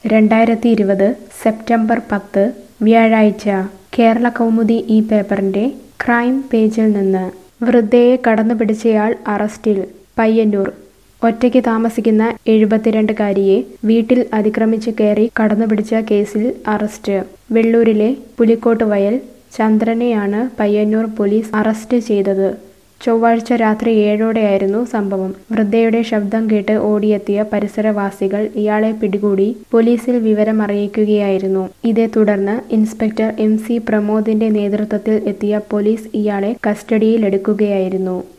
രണ്ടായിരത്തി ഇരുപത് സെപ്റ്റംബർ പത്ത് വ്യാഴാഴ്ച കേരള കൗമുദി ഈ പേപ്പറിന്റെ ക്രൈം പേജിൽ നിന്ന് വൃദ്ധയെ കടന്നുപിടിച്ചയാൾ അറസ്റ്റിൽ പയ്യന്നൂർ ഒറ്റയ്ക്ക് താമസിക്കുന്ന എഴുപത്തിരണ്ടുകാരിയെ വീട്ടിൽ അതിക്രമിച്ച് കയറി കടന്നുപിടിച്ച കേസിൽ അറസ്റ്റ് വെള്ളൂരിലെ പുലിക്കോട്ട് വയൽ ചന്ദ്രനെയാണ് പയ്യന്നൂർ പോലീസ് അറസ്റ്റ് ചെയ്തത് ചൊവ്വാഴ്ച രാത്രി ഏഴോടെയായിരുന്നു സംഭവം വൃദ്ധയുടെ ശബ്ദം കേട്ട് ഓടിയെത്തിയ പരിസരവാസികൾ ഇയാളെ പിടികൂടി പോലീസിൽ വിവരം അറിയിക്കുകയായിരുന്നു ഇതേ തുടർന്ന് ഇൻസ്പെക്ടർ എം സി പ്രമോദിന്റെ നേതൃത്വത്തിൽ എത്തിയ പോലീസ് ഇയാളെ കസ്റ്റഡിയിലെടുക്കുകയായിരുന്നു